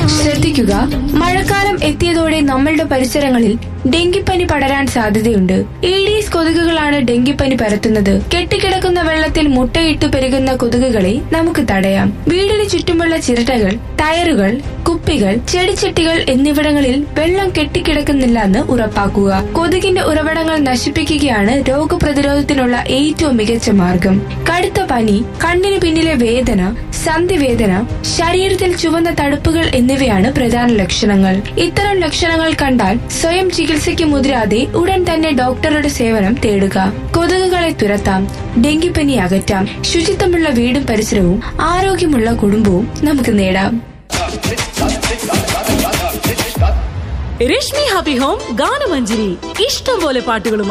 ശ്രദ്ധിക്കുക മഴക്കാലം എത്തിയതോടെ നമ്മളുടെ പരിസരങ്ങളിൽ ഡെങ്കിപ്പനി പടരാൻ സാധ്യതയുണ്ട് ഈഡീസ് കൊതുകുകളാണ് ഡെങ്കിപ്പനി പരത്തുന്നത് കെട്ടിക്കിടക്കുന്ന വെള്ളത്തിൽ മുട്ടയിട്ട് പെരുകുന്ന കൊതുകുകളെ നമുക്ക് തടയാം വീടിന് ചുറ്റുമുള്ള ചിരട്ടകൾ ടയറുകൾ കുപ്പികൾ ചെടിച്ചട്ടികൾ എന്നിവിടങ്ങളിൽ വെള്ളം കെട്ടിക്കിടക്കുന്നില്ലെന്ന് ഉറപ്പാക്കുക കൊതുകിന്റെ ഉറവിടങ്ങൾ നശിപ്പിക്കുകയാണ് രോഗപ്രതിരോധത്തിനുള്ള ഏറ്റവും മികച്ച മാർഗം കടുത്ത പനി കണ്ണിന് പിന്നിലെ വേദന സന്ധിവേദന ശരീരത്തിൽ ചുവന്ന തടുപ്പുകൾ എന്നിവയാണ് പ്രധാന ലക്ഷണങ്ങൾ ഇത്തരം ലക്ഷണങ്ങൾ കണ്ടാൽ സ്വയം ചികിത്സയ്ക്ക് മുതിരാതെ ഉടൻ തന്നെ ഡോക്ടറുടെ സേവനം തേടുക കൊതുകുകളെ തുരത്താം ഡെങ്കിപ്പനി അകറ്റാം ശുചിത്വമുള്ള വീടും പരിസരവും ആരോഗ്യമുള്ള കുടുംബവും നമുക്ക് നേടാം രശ്മി ഹാപ്പി ഹോം ഗാനമഞ്ജരി ഇഷ്ടം പോലെ പാട്ടുകളും